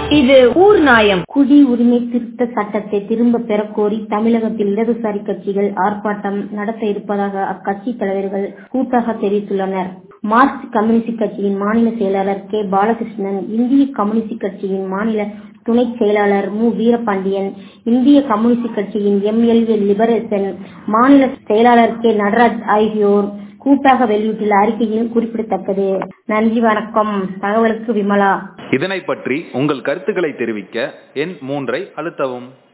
இது ஊர் நாயம் குடியுரிமை திருத்த சட்டத்தை திரும்ப பெறக் கோரி தமிழகத்தில் இடதுசாரி கட்சிகள் ஆர்ப்பாட்டம் நடத்த இருப்பதாக அக்கட்சி தலைவர்கள் கூட்டாக தெரிவித்துள்ளனர் மார்க்சிஸ்ட் கம்யூனிஸ்ட் கட்சியின் மாநில செயலாளர் கே பாலகிருஷ்ணன் இந்திய கம்யூனிஸ்ட் கட்சியின் மாநில துணை செயலாளர் மு வீரபாண்டியன் இந்திய கம்யூனிஸ்ட் கட்சியின் எம்எல்ஏ லிபரேசன் மாநில செயலாளர் கே நடராஜ் ஆகியோர் கூட்டாக வெளியிட்டுள்ள அறிக்கையில் குறிப்பிடத்தக்கது நன்றி வணக்கம் தகவலுக்கு விமலா இதனை பற்றி உங்கள் கருத்துக்களை தெரிவிக்க எண் மூன்றை அழுத்தவும்